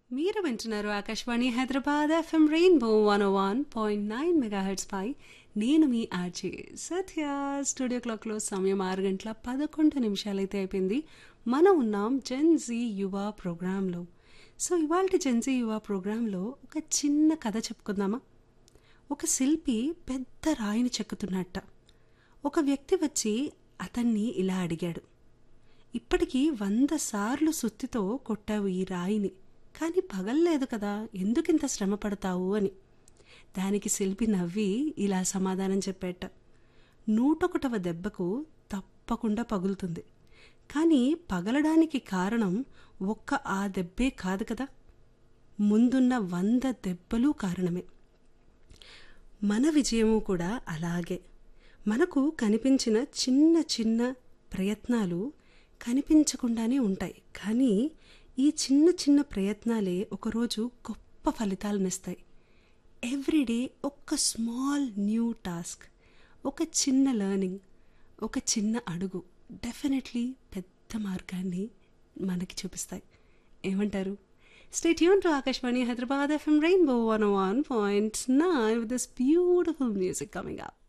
మీరు వింటున్నారు Akashvani Hyderabad FM rainbow one one point nine megahertz పై నేను మీ ఆర్జే సత్య స్టూడియో క్లాక్లో సమయం ఆరు గంటల పదకొండు నిమిషాలైతే అయిపోయింది మనం ఉన్నాం జెన్జీ యువ ప్రోగ్రాంలో సో ఇవాళ జెన్జీ యువ ప్రోగ్రాంలో ఒక చిన్న కథ చెప్పుకుందామా ఒక శిల్పి పెద్ద రాయిని చెక్కుతున్నట్ట ఒక వ్యక్తి వచ్చి అతన్ని ఇలా అడిగాడు ఇప్పటికీ వంద సార్లు సుత్తితో కొట్టావు ఈ రాయిని కానీ పగల్లేదు కదా ఎందుకింత శ్రమ పడతావు అని దానికి శిల్పి నవ్వి ఇలా సమాధానం చెప్పేట నూటొకటవ దెబ్బకు తప్పకుండా పగులుతుంది కానీ పగలడానికి కారణం ఒక్క ఆ దెబ్బే కాదు కదా ముందున్న వంద దెబ్బలు కారణమే మన విజయము కూడా అలాగే మనకు కనిపించిన చిన్న చిన్న ప్రయత్నాలు కనిపించకుండానే ఉంటాయి కానీ ఈ చిన్న చిన్న ప్రయత్నాలే ఒకరోజు గొప్ప ఫలితాలనిస్తాయి ఎవ్రీడే ఒక్క స్మాల్ న్యూ టాస్క్ ఒక చిన్న లెర్నింగ్ ఒక చిన్న అడుగు డెఫినెట్లీ పెద్ద మార్గాన్ని మనకి చూపిస్తాయి ఏమంటారు Stay tuned to Akashvani Hyderabad FM Rainbow 101.9 with this beautiful music coming up.